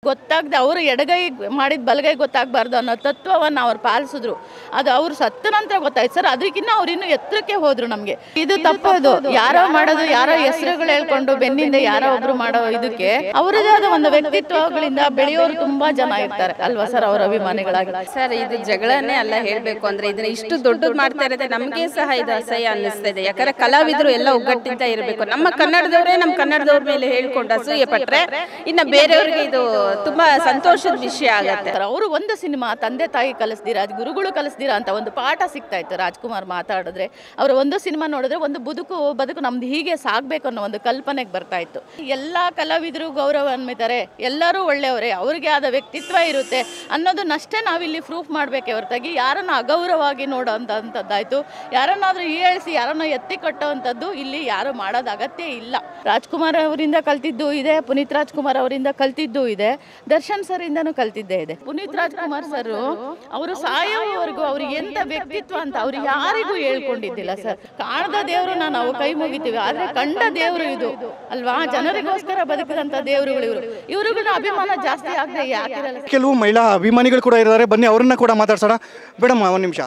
ಗೊತ್ತಾಗದೆ ಅವರು ಎಡಗೈ ಮಾಡಿದ ಬಲಗೈ ಗೊತ್ತಾಗಬಾರ್ದು ಅನ್ನೋ ತತ್ವವನ್ನು ಅವ್ರು ಪಾಲಿಸಿದ್ರು ಅದು ಅವ್ರು ಸತ್ತ ನಂತರ ಗೊತ್ತಾಯ್ತು ಸರ್ ಅದಕ್ಕಿಂತ ಅವ್ರು ಇನ್ನೂ ಎತ್ತರಕ್ಕೆ ಹೋದ್ರು ನಮಗೆ ಇದು ತಪ್ಪದು ಯಾರೋ ಮಾಡೋದು ಯಾರೋ ಹೆಸರುಗಳು ಹೇಳ್ಕೊಂಡು ಬೆನ್ನಿಂದ ಯಾರೋ ಒಬ್ರು ಮಾಡೋ ಇದಕ್ಕೆ ಅವರದೇ ಆದ ಒಂದು ವ್ಯಕ್ತಿತ್ವಗಳಿಂದ ಬೆಳೆಯೋರು ತುಂಬಾ ಜನ ಇರ್ತಾರೆ ಅಲ್ವಾ ಸರ್ ಅವರ ಅಭಿಮಾನಿಗಳಾಗಿ ಸರ್ ಇದು ಜಗಳನೇ ಅಲ್ಲ ಹೇಳ್ಬೇಕು ಅಂದ್ರೆ ಇದನ್ನ ಇಷ್ಟು ದೊಡ್ಡದು ಮಾಡ್ತಾ ಇರೋದೇ ನಮಗೆ ಸಹ ಇದು ಅಸಹ್ಯ ಅನ್ನಿಸ್ತಾ ಇದೆ ಯಾಕಂದ್ರೆ ಕಲಾವಿದರು ಎಲ್ಲ ಒಗ್ಗಟ್ಟಿಂದ ಇರಬೇಕು ನಮ್ಮ ಕನ್ನಡದವರೇ ನಮ್ಮ ಕನ್ನಡದವ್ರ ಮೇಲೆ ಹೇಳ್ಕೊಂಡು ಅಸೂಯೆ ಪಟ್ರೆ ಇನ್ನ ಬೇರೆಯವ್ರಿಗೆ ಇದು ತುಂಬಾ ಸಂತೋಷದ ವಿಷಯ ಆಗತ್ತೆ ಅವರು ಒಂದು ಸಿನಿಮಾ ತಂದೆ ತಾಯಿ ಕಲಿಸ್ದಿರ ಅದು ಗುರುಗಳು ಕಲಿಸ್ದಿರ ಅಂತ ಒಂದು ಪಾಠ ಸಿಗ್ತಾ ಇತ್ತು ರಾಜ್ಕುಮಾರ್ ಮಾತಾಡಿದ್ರೆ ಅವರ ಒಂದು ಸಿನಿಮಾ ನೋಡಿದ್ರೆ ಒಂದು ಬದುಕು ಬದುಕು ನಮ್ದು ಹೀಗೆ ಸಾಗಬೇಕು ಅನ್ನೋ ಒಂದು ಕಲ್ಪನೆಗೆ ಬರ್ತಾ ಇತ್ತು ಎಲ್ಲ ಕಲಾವಿದರು ಗೌರವ ಅನ್ಮಿತಾರೆ ಎಲ್ಲರೂ ಒಳ್ಳೆಯವರೇ ಅವ್ರಿಗೆ ಆದ ವ್ಯಕ್ತಿತ್ವ ಇರುತ್ತೆ ಅನ್ನೋದನ್ನಷ್ಟೇ ನಾವಿಲ್ಲಿ ಪ್ರೂಫ್ ಮಾಡಬೇಕೆ ಹೊರತಾಗಿ ಯಾರನ್ನ ಅಗೌರವವಾಗಿ ನೋಡೋ ಅಂಥದ್ದಾಯ್ತು ಯಾರನ್ನಾದ್ರೂ ಹೀಯಾಳಿಸಿ ಯಾರನ್ನ ಎತ್ತಿ ಕಟ್ಟೋವಂಥದ್ದು ಇಲ್ಲಿ ಯಾರು ಮಾಡೋದು ಅಗತ್ಯ ಇಲ್ಲ ರಾಜ್ಕುಮಾರ್ ಅವರಿಂದ ಕಲ್ತಿದ್ದು ಇದೆ ಪುನೀತ್ ರಾಜ್ಕುಮಾರ್ ಅವರಿಂದ ಕಲ್ತಿದ್ದು ಇದೆ ದರ್ಶನ್ ಸರ್ ಇಂದನೂ ಕಲ್ತಿದ್ದೇ ಇದೆ ಪುನೀತ್ ರಾಜ್ಕುಮಾರ್ ಸರ್ ಅವರು ಸಾಯೋವರೆಗೂ ಅವ್ರಿಗೆ ಎಂತ ವ್ಯಕ್ತಿತ್ವ ಅಂತ ಅವ್ರು ಯಾರಿಗೂ ಹೇಳ್ಕೊಂಡಿದ್ದಿಲ್ಲ ಸರ್ ಕಾಣದ ದೇವರು ನಾವು ಕೈ ಮುಗಿತೀವಿ ಆದ್ರೆ ಕಂಡ ದೇವರು ಇದು ಅಲ್ವಾ ಜನರಿಗೋಸ್ಕರ ಬದುಕಿದಂತ ದೇವರುಗಳು ಇವರು ಇವ್ರಿಗೂ ಅಭಿಮಾನ ಜಾಸ್ತಿ ಆಗದೆ ಯಾಕಿರಲ್ಲ ಕೆಲವು ಮಹಿಳಾ ಅಭಿಮಾನಿಗಳು ಕೂಡ ಇದ್ದಾರೆ ಬನ್ನಿ ಅವ್ರನ್ನ ಕೂಡ ಮಾತಾಡ್ಸೋಣ ಮೇಡಮ್ ಒಂದು ನಿಮಿಷ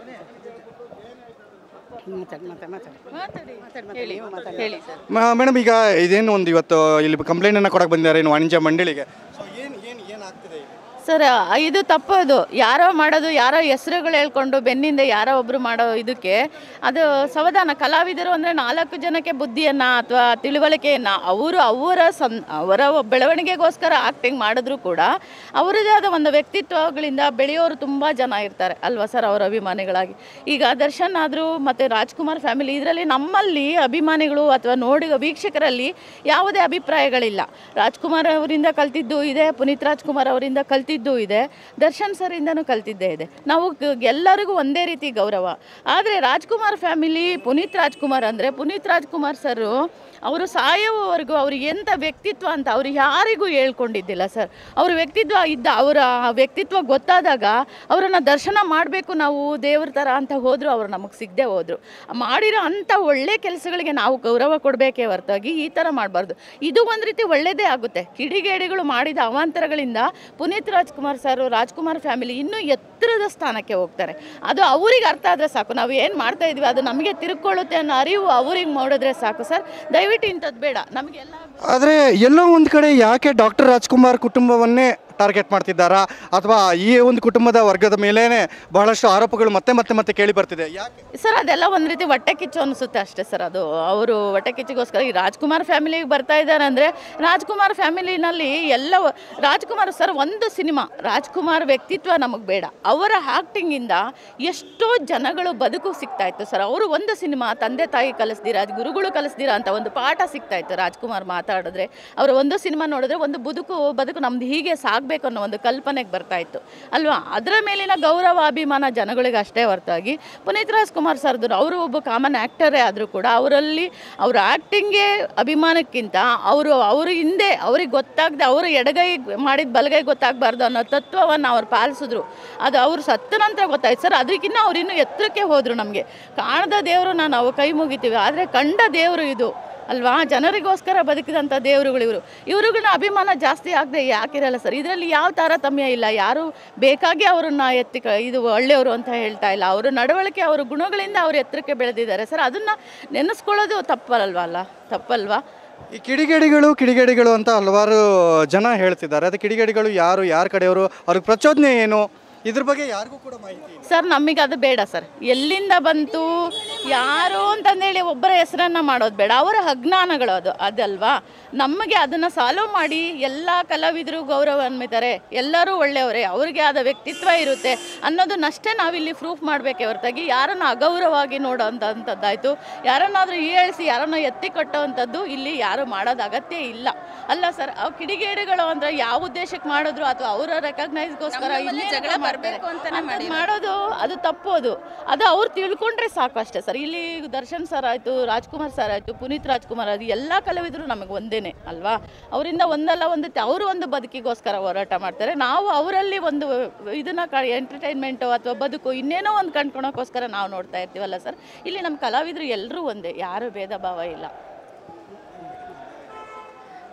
ಹೇಳಿ ಹೇಳಿ ಸರ್ ಮೇಡಮ್ ಈಗ ಇದೇನು ಒಂದು ಇವತ್ತು ಇಲ್ಲಿ ಕಂಪ್ಲೇಂಟನ್ನು ಕೊಡಕ್ಕೆ ಬಂದಿದ್ದಾರೆ ಏನು ವಾಣಿಜ್ಯ ಮಂಡಳಿಗೆ ಸೊ ಏನು ಏನು ಏನಾಗ್ತಿದೆ ಈಗ? ಸರ್ ಇದು ತಪ್ಪದು ಯಾರೋ ಮಾಡೋದು ಯಾರೋ ಹೆಸರುಗಳು ಹೇಳ್ಕೊಂಡು ಬೆನ್ನಿಂದ ಯಾರೋ ಒಬ್ರು ಮಾಡೋ ಇದಕ್ಕೆ ಅದು ಸಾವಧಾನ ಕಲಾವಿದರು ಅಂದರೆ ನಾಲ್ಕು ಜನಕ್ಕೆ ಬುದ್ಧಿಯನ್ನು ಅಥವಾ ತಿಳುವಳಿಕೆಯನ್ನು ಅವರು ಅವರ ಸಂ ಅವರ ಬೆಳವಣಿಗೆಗೋಸ್ಕರ ಆಕ್ಟಿಂಗ್ ಮಾಡಿದ್ರು ಕೂಡ ಅವರದೇ ಆದ ಒಂದು ವ್ಯಕ್ತಿತ್ವಗಳಿಂದ ಬೆಳೆಯೋರು ತುಂಬ ಜನ ಇರ್ತಾರೆ ಅಲ್ವಾ ಸರ್ ಅವರ ಅಭಿಮಾನಿಗಳಾಗಿ ಈಗ ದರ್ಶನ್ ಆದರೂ ಮತ್ತು ರಾಜ್ಕುಮಾರ್ ಫ್ಯಾಮಿಲಿ ಇದರಲ್ಲಿ ನಮ್ಮಲ್ಲಿ ಅಭಿಮಾನಿಗಳು ಅಥವಾ ನೋಡಿ ವೀಕ್ಷಕರಲ್ಲಿ ಯಾವುದೇ ಅಭಿಪ್ರಾಯಗಳಿಲ್ಲ ರಾಜ್ಕುಮಾರ್ ಅವರಿಂದ ಕಲ್ತಿದ್ದು ಇದೆ ಪುನೀತ್ ರಾಜ್ಕುಮಾರ್ ಅವರಿಂದ ಕಲ್ತಿದ್ದು ಇದೆ ದರ್ಶನ್ ಸರಿಂದನೂ ಕಲ್ತಿದ್ದೇ ಇದೆ ನಾವು ಗ- ಎಲ್ಲರಿಗೂ ಒಂದೇ ರೀತಿ ಗೌರವ ಆದರೆ ರಾಜ್ಕುಮಾರ್ ಫ್ಯಾಮಿಲಿ ಪುನೀತ್ ರಾಜ್ಕುಮಾರ್ ಅಂದರೆ ಪುನೀತ್ ರಾಜ್ಕುಮಾರ್ ಸರು ಅವರು ಸಾಯೋವರೆಗೂ ಅವ್ರಿಗೆ ಎಂಥ ವ್ಯಕ್ತಿತ್ವ ಅಂತ ಅವ್ರು ಯಾರಿಗೂ ಹೇಳ್ಕೊಂಡಿದ್ದಿಲ್ಲ ಸರ್ ಅವ್ರ ವ್ಯಕ್ತಿತ್ವ ಇದ್ದ ಅವರ ವ್ಯಕ್ತಿತ್ವ ಗೊತ್ತಾದಾಗ ಅವರನ್ನು ದರ್ಶನ ಮಾಡಬೇಕು ನಾವು ದೇವ್ರ ಥರ ಅಂತ ಹೋದರು ಅವ್ರು ನಮಗೆ ಸಿಗದೆ ಹೋದರು ಮಾಡಿರೋ ಅಂಥ ಒಳ್ಳೆ ಕೆಲಸಗಳಿಗೆ ನಾವು ಗೌರವ ಕೊಡಬೇಕೇ ಹೊರತಾಗಿ ಈ ಥರ ಮಾಡಬಾರ್ದು ಇದು ಒಂದು ರೀತಿ ಒಳ್ಳೆಯದೇ ಆಗುತ್ತೆ ಕಿಡಿಗೇಡಿಗಳು ಮಾಡಿದ ಅವಾಂತರಗಳಿಂದ ಪುನೀತ್ ರಾಜ್ಕುಮಾರ್ ಸರ್ ರಾಜ್ಕುಮಾರ್ ಫ್ಯಾಮಿಲಿ ಇನ್ನೂ ಎತ್ತರದ ಸ್ಥಾನಕ್ಕೆ ಹೋಗ್ತಾರೆ ಅದು ಅವ್ರಿಗೆ ಅರ್ಥ ಆದರೆ ಸಾಕು ನಾವು ಏನು ಮಾಡ್ತಾ ಇದ್ವಿ ಅದು ನಮಗೆ ತಿರುಕೊಳ್ಳುತ್ತೆ ಅನ್ನೋ ಅರಿವು ಅವ್ರಿಗೆ ಮಾಡಿದ್ರೆ ಸಾಕು ಸರ್ ದಯವಿಟ್ಟು ಇಂಥದ್ದು ಬೇಡ ನಮಗೆಲ್ಲ ಆದರೆ ಎಲ್ಲೋ ಒಂದು ಕಡೆ ಯಾಕೆ ಡಾಕ್ಟರ್ ರಾಜ್ಕುಮಾರ್ ಕುಟುಂಬವನ್ನೇ ಟಾರ್ಗೆಟ್ ಮಾಡ್ತಿದ್ದಾರಾ ಅಥವಾ ಈ ಒಂದು ಕುಟುಂಬದ ವರ್ಗದ ಮೇಲೇನೆ ಬಹಳಷ್ಟು ಆರೋಪಗಳು ಮತ್ತೆ ಮತ್ತೆ ಮತ್ತೆ ಕೇಳಿ ಬರ್ತಿದೆ ಯಾಕೆ ಸರ್ ಅದೆಲ್ಲ ಒಂದು ರೀತಿ ಹೊಟ್ಟೆ ಕಿಚ್ಚು ಅನಿಸುತ್ತೆ ಅಷ್ಟೇ ಸರ್ ಅದು ಅವರು ಹೊಟ್ಟೆ ಕಿಚ್ಚಿಗೋಸ್ಕರ ಈ ರಾಜ್ಕುಮಾರ್ ಫ್ಯಾಮಿಲಿಗೆ ಬರ್ತಾ ಇದ್ದಾರೆ ಅಂದರೆ ರಾಜ್ಕುಮಾರ್ ಫ್ಯಾಮಿಲಿನಲ್ಲಿ ಎಲ್ಲ ರಾಜ್ಕುಮಾರ್ ಸರ್ ಒಂದು ಸಿನಿಮಾ ರಾಜ್ಕುಮಾರ್ ವ್ಯಕ್ತಿತ್ವ ನಮಗೆ ಬೇಡ ಅವರ ಆ್ಯಕ್ಟಿಂಗಿಂದ ಎಷ್ಟೋ ಜನಗಳು ಬದುಕು ಸಿಗ್ತಾ ಇತ್ತು ಸರ್ ಅವರು ಒಂದು ಸಿನಿಮಾ ತಂದೆ ತಾಯಿ ಕಲಿಸ್ದಿರ ಅದು ಗುರುಗಳು ಕಲಿಸ್ದಿರ ಅಂತ ಒಂದು ಪಾಠ ಸಿಗ್ತಾ ಇತ್ತು ರಾಜ್ಕುಮಾರ್ ಮಾತಾಡಿದ್ರೆ ಅವರ ಒಂದು ಸಿನಿಮಾ ನೋಡಿದ್ರೆ ಒಂದು ಬದುಕು ಬದುಕು ನಮ್ದು ಹೀಗೆ ಸಾಗಬೇಕು ಅನ್ನೋ ಒಂದು ಕಲ್ಪನೆಗೆ ಬರ್ತಾ ಇತ್ತು ಅಲ್ವಾ ಅದರ ಮೇಲಿನ ಗೌರವ ಅಭಿಮಾನ ಜನಗಳಿಗೆ ಅಷ್ಟೇ ಹೊರತಾಗಿ ಪುನೀತ್ ರಾಜ್ಕುಮಾರ್ ಸರ್ದು ಅವರು ಒಬ್ಬ ಕಾಮನ್ ಆ್ಯಕ್ಟರೇ ಆದರೂ ಕೂಡ ಅವರಲ್ಲಿ ಅವ್ರ ಆ್ಯಕ್ಟಿಂಗ್ಗೆ ಅಭಿಮಾನಕ್ಕಿಂತ ಅವರು ಅವರು ಹಿಂದೆ ಅವ್ರಿಗೆ ಗೊತ್ತಾಗದೆ ಅವರು ಎಡಗೈ ಮಾಡಿದ ಬಲಗೈ ಗೊತ್ತಾಗಬಾರ್ದು ಅನ್ನೋ ತತ್ವವನ್ನು ಅವ್ರು ಪಾಲಿಸಿದ್ರು ಅದು ಅವ್ರು ಸತ್ತ ನಂತರ ಗೊತ್ತಾಯ್ತು ಸರ್ ಅದಕ್ಕಿಂತ ಅವ್ರು ಇನ್ನೂ ಎತ್ತರಕ್ಕೆ ಹೋದರು ನಮಗೆ ಕಾಣದ ದೇವರು ನಾವು ಕೈ ಮುಗಿತೀವಿ ಆದರೆ ಕಂಡ ದೇವರು ಇದು ಅಲ್ವಾ ಜನರಿಗೋಸ್ಕರ ಬದುಕಿದಂಥ ದೇವರುಗಳು ಇವರು ಇವ್ರಿಗೂ ಅಭಿಮಾನ ಜಾಸ್ತಿ ಆಗದೆ ಯಾಕಿರಲ್ಲ ಸರ್ ಇದರಲ್ಲಿ ಯಾವ ತಾರತಮ್ಯ ಇಲ್ಲ ಯಾರು ಬೇಕಾಗಿ ಅವರನ್ನ ಎತ್ತಿ ಕ- ಇದು ಒಳ್ಳೆಯವರು ಅಂತ ಹೇಳ್ತಾ ಇಲ್ಲ ಅವರು ನಡವಳಿಕೆ ಅವರ ಗುಣಗಳಿಂದ ಅವರು ಎತ್ತರಕ್ಕೆ ಬೆಳೆದಿದ್ದಾರೆ ಸರ್ ಅದನ್ನು ನೆನೆಸ್ಕೊಳ್ಳೋದು ತಪ್ಪಲ್ವಾ ಅಲ್ಲ ತಪ್ಪಲ್ವಾ ಈ ಕಿಡಿಗೇಡಿಗಳು ಕಿಡಿಗೇಡಿಗಳು ಅಂತ ಹಲವಾರು ಜನ ಹೇಳ್ತಿದ್ದಾರೆ ಅದು ಕಿಡಿಗೇಡಿಗಳು ಯಾರು ಯಾರ ಕಡೆಯವರು ಅವ್ರಿಗೆ ಪ್ರಚೋದನೆ ಏನು ಇದ್ರ ಬಗ್ಗೆ ಯಾರಿಗೂ ಕೂಡ ಮಾಹಿತಿ ಇಲ್ಲ. ಸರ್ ನಮಗೆ ಅದು ಬೇಡ ಸರ್ ಎಲ್ಲಿಂದ ಬಂತು ಯಾರು ಅಂತಂದೇಳಿ ಒಬ್ಬರ ಹೆಸರನ್ನ ಮಾಡೋದು ಬೇಡ ಅವರ ಅಜ್ಞಾನಗಳು ಅದು ಅದಲ್ವಾ ನಮಗೆ ಅದನ್ನು ಸಾಲ್ವ್ ಮಾಡಿ ಎಲ್ಲ ಕಲಾವಿದರು ಗೌರವ ಅನ್ಮಿತಾರೆ ಎಲ್ಲರೂ ಒಳ್ಳೆಯವರೇ ಅವ್ರಿಗೆ ಆದ ವ್ಯಕ್ತಿತ್ವ ಇರುತ್ತೆ ಅನ್ನೋದನ್ನಷ್ಟೇ ನಾವಿಲ್ಲಿ ಪ್ರೂಫ್ ಮಾಡಬೇಕೆ ಹೊರತಾಗಿ ಯಾರನ್ನ ಅಗೌರವವಾಗಿ ನೋಡೋ ಅಂಥದ್ದಾಯಿತು ಯಾರನ್ನಾದರೂ ಹೀಯಾಳಿಸಿ ಯಾರನ್ನ ಎತ್ತಿ ಕಟ್ಟೋವಂಥದ್ದು ಇಲ್ಲಿ ಯಾರು ಮಾಡೋದು ಅಗತ್ಯ ಇಲ್ಲ ಅಲ್ಲ ಸರ್ ಅವು ಕಿಡಿಗೇಡಿಗಳು ಅಂದರೆ ಯಾವ ಉದ್ದೇಶಕ್ಕೆ ಮಾಡಿದ್ರು ಅಥವಾ ಅವರ ರೆಕಗ್ನೈಸ್ಗೋಸ್ಕರ ನಮ್ಮಲ್ಲಿ ಜಗಳ ಬರ್ಬೇಕು ಅಂತಾನೆ ಅಂಥದ್ದು ಮಾಡೋದು ಅದು ತಪ್ಪು ಅದು ಅದು ಅವ್ರು ತಿಳ್ಕೊಂಡ್ರೆ ಸಾಕು ಅಷ್ಟೇ ಸರ್ ಇಲ್ಲಿ ದರ್ಶನ್ ಸರ್ ಆಯಿತು ರಾಜ್ಕುಮಾರ್ ಸರ್ ಆಯಿತು ಪುನೀತ್ ರಾಜ್ಕುಮಾರ್ ಆಯಿತು ಎಲ್ಲ ಕಲಾವಿದರು ನಮಗೆ ಒಂದೇನೆ ಅಲ್ವಾ ಅವರಿಂದ ಒಂದಲ್ಲ ಒಂದು ತ- ಅವರು ಒಂದು ಬದುಕಿಗೋಸ್ಕರ ಹೋರಾಟ ಮಾಡ್ತಾರೆ ನಾವು ಅವರಲ್ಲಿ ಒಂದು ಇದನ್ನ ಕ ಎಂಟರ್ಟೈನ್ಮೆಂಟು ಅಥವಾ ಬದುಕು ಇನ್ನೇನೋ ಒಂದು ಕಂಡ್ಕೊಳೋಕ್ಕೋಸ್ಕರ ನಾವು ನೋಡ್ತಾ ಇರ್ತೀವಲ್ಲ ಸರ್ ಇಲ್ಲಿ ನಮ್ಮ ಕಲಾವಿದರು ಎಲ್ಲರೂ ಒಂದೇ ಯಾರು ಭೇದ ಭಾವ ಇಲ್ಲ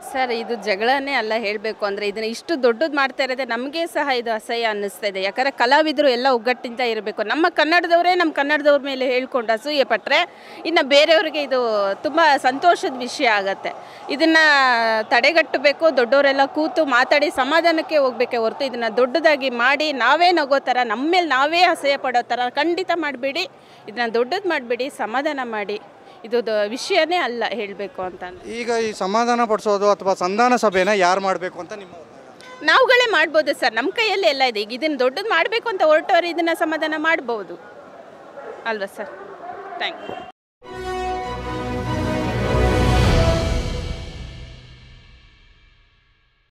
ಸರ್ ಇದು ಜಗಳನೇ ಅಲ್ಲ ಹೇಳಬೇಕು ಅಂದರೆ ಇದನ್ನ ಇಷ್ಟು ದೊಡ್ಡದು ಮಾಡ್ತಾ ಇರೋದೇ ನಮಗೆ ಸಹ ಇದು ಅಸಹ್ಯ ಅನ್ನಿಸ್ತಾ ಇದೆ ಯಾಕಂದರೆ ಕಲಾವಿದರು ಎಲ್ಲ ಒಗ್ಗಟ್ಟಿಂದ ಇರಬೇಕು ನಮ್ಮ ಕನ್ನಡದವರೇ ನಮ್ಮ ಕನ್ನಡದವ್ರ ಮೇಲೆ ಹೇಳ್ಕೊಂಡು ಅಸೂಯೆ ಪಟ್ಟರೆ ಇನ್ನು ಬೇರೆಯವ್ರಿಗೆ ಇದು ತುಂಬ ಸಂತೋಷದ ವಿಷಯ ಆಗತ್ತೆ ಇದನ್ನು ತಡೆಗಟ್ಟಬೇಕು ದೊಡ್ಡವರೆಲ್ಲ ಕೂತು ಮಾತಾಡಿ ಸಮಾಧಾನಕ್ಕೆ ಹೋಗ್ಬೇಕೆ ಹೊರತು ಇದನ್ನು ದೊಡ್ಡದಾಗಿ ಮಾಡಿ ನಾವೇ ನಗೋ ಥರ ನಮ್ಮ ಮೇಲೆ ನಾವೇ ಅಸಹ್ಯ ಪಡೋ ಥರ ಖಂಡಿತ ಮಾಡಬೇಡಿ ಇದನ್ನು ದೊಡ್ಡದು ಮಾಡಬೇಡಿ ಸಮಾಧಾನ ಮಾಡಿ ಇದು ದ- ವಿಷಯನೇ ಅಲ್ಲ ಹೇಳಬೇಕು ಅಂತ ಈಗ ಈ ಸಮಾಧಾನ ಪಡಿಸೋದು ಅಥವಾ ಸಂಧಾನ ಸಭೆನ ಯಾರು ಮಾಡಬೇಕು ಅಂತ ನಿಮ್ಮ ನಾವುಗಳೇ ಮಾಡ್ಬೋದು ಸರ್ ನಮ್ಮ ಕೈಯಲ್ಲಿ ಎಲ್ಲ ಇದೆ ಈಗ ಇದನ್ನು ದೊಡ್ಡದು ಮಾಡಬೇಕು ಅಂತ ಹೊರಟವರು ಇದನ್ನು ಸಮಾಧಾನ ಮಾಡ್ಬೋದು ಅಲ್ವಾ ಸರ್ ಥ್ಯಾಂಕ್ ಯು